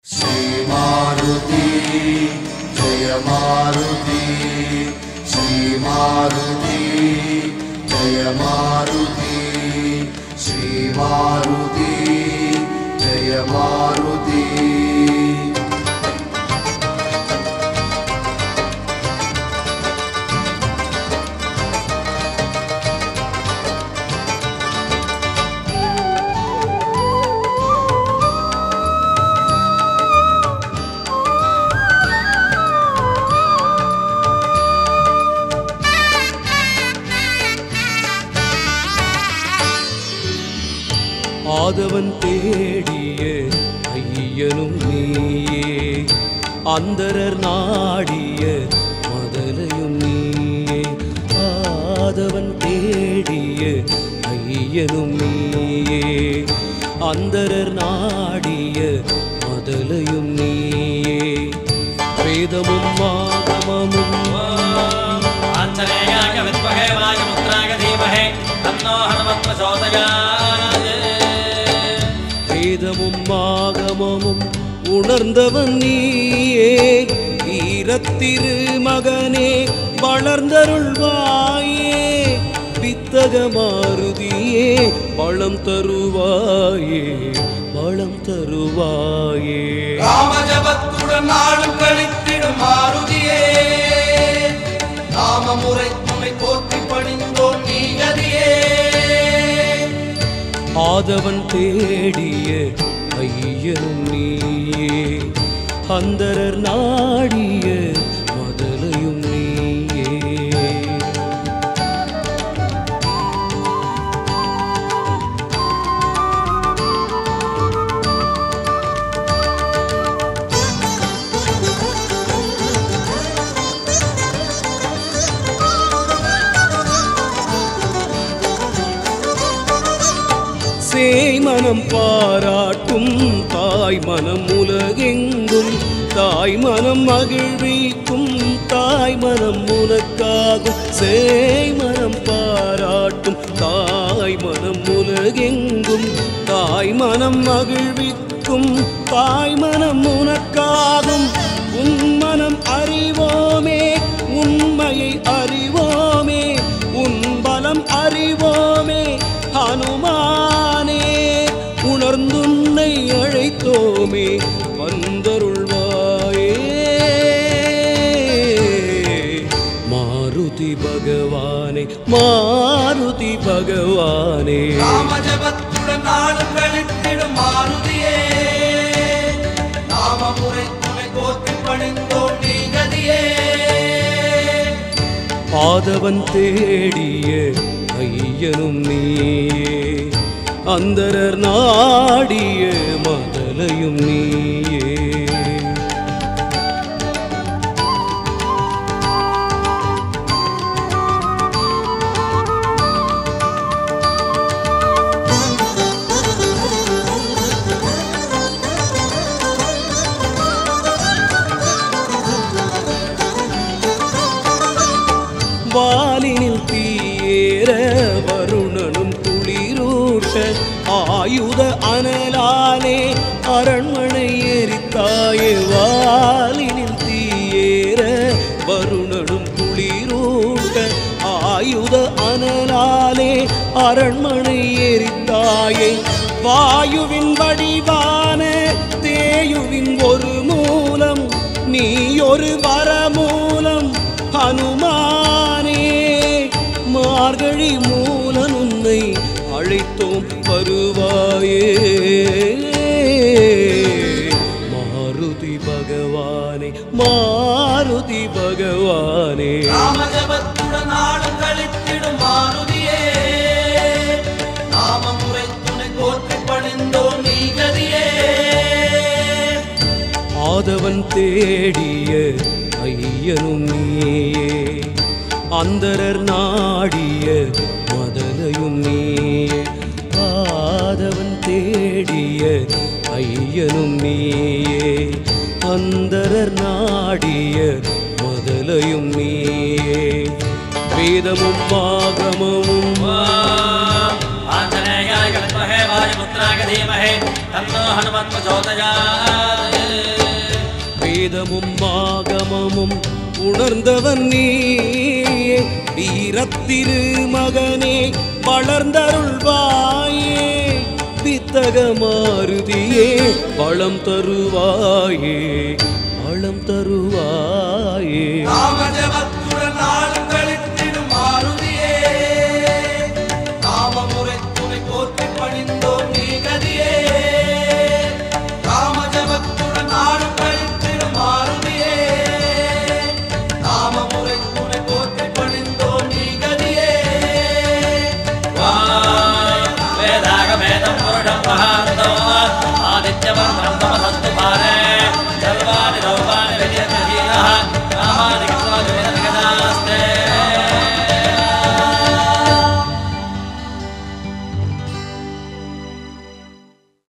श्रीमारुति जय मारुति श्रीमारुति जय मारुति श्रीमारुति जय मारुति ஆதவன் தேடிய ஐயனும் நீயே அந்தரர் நாடிய மதலையும் நீயே ஆதவன் தேடிய ஐயனும் நீயே அந்தரர் நாடிய மதலையும் நீயே வேதமும் ஆகமமும் आञ्जनेयाय विद्महे वायुपुत्राय धीमहि तन्नो हनुमत्प्रचोदयात् வேதமும் ஆகமமும் உணர்ந்தவன் நீயே வீரத்திரு மகனே வளர்ந்தருள்வாயே வித்தக மாருதியே வளம் தருவாயே வளம் தருவாயே ராமஜபத்துடன் நாளும் கழித்திடும் மாருதியே நாமமுறை துணை போற்றி பணிந்தோம் நீகதியே ஆதவன் தேடிய ஐயனும் நீயே அந்தரர் நாடிய மதலையும் நீயே சேய் மனம் பாராட்டும் தாய் மனம் உலகெங்கும் தாய் மனம் மகிழ்விக்கும் தாய் மனம் உனக்காகும் சேய் மனம் பாராட்டும் தாய் மனம் உலகெங்கும் தாய் மனம் மகிழ்விக்கும் தாய் மனம் உனக்காகும் உன் மனம் அறிவோமே உண்மையை அறிவோமே உன் பலம் அறிவோமே ஹனுமானே உணர்ந்துன்னை அழைத்தோமே வந்தருள்வாயே மாருதி பகவானே மாருதி பகவானே ராமஜபத்துடன் நாளும் கழித்திடும் மாருதியே நாமமுறை துணை போற்றி பணிந்தோம் நீகதியே ஆதவன் தேடிய ஐயனும் நீயே அந்தரர் நாடிய மதலையும் நீயே வாலினில் தீயேற வருணனும் குளிரூட்ட ஆயுத அனலாலே அரண்மனை எரித்தாயே வாலினில் தீயேற வருணனும் குளிரூட்ட ஆயுத அனலாலே அரண்மனை எரித்தாயே வாயுவின் வடிவான தேயுவின் ஒரு மூலம் நீ ஒரு வரமூலம் ஹனுமானே மார்கழி மூலன் உன்னை அழைத்தோம் வருவாயே மாருதி பகவானே மாருதி பகவானே ராமஜபத்துடன் நாளும் கழித்திடும் மாருதியே நாமமுறை துணை போற்றி பணிந்தோம் நீகதியே ஆதவன் தேடிய ஐயனும் நீயே அந்தரர் நாடிய மதலையும் நீயே ஆதவன் தேடிய ஐயனும் நீயே அந்தரர் நாடிய மதலையும் நீயே வேதமும் ஆகமமும் आञ्जनेयाय विद्महे वायुपुत्राय धीमहि तन्नो हनुमत्प्रचोदयात् வேதமும் ஆகமமும் உணர்ந்தவன் நீயே வீரத்திரு மகனே வளர்ந்தருள்வாயே வித்தக மாருதியே வளம் தருவாயே வளம் தருவாயே நாமஜபத்துடன் நாளும் கழித்திடும் மாருதியே நாமமுறை துணை போற்றி பணிந்தோம் நீ கதியே நாமஜபத்துடன் நாளும் கழித்திடும் மாருதியே நாமமுறை துணை போற்றி பணிந்தோம் நீ கதியே வேதாகமேதம் புருஷம் மகாந்தோ ஆதித்யவர்ம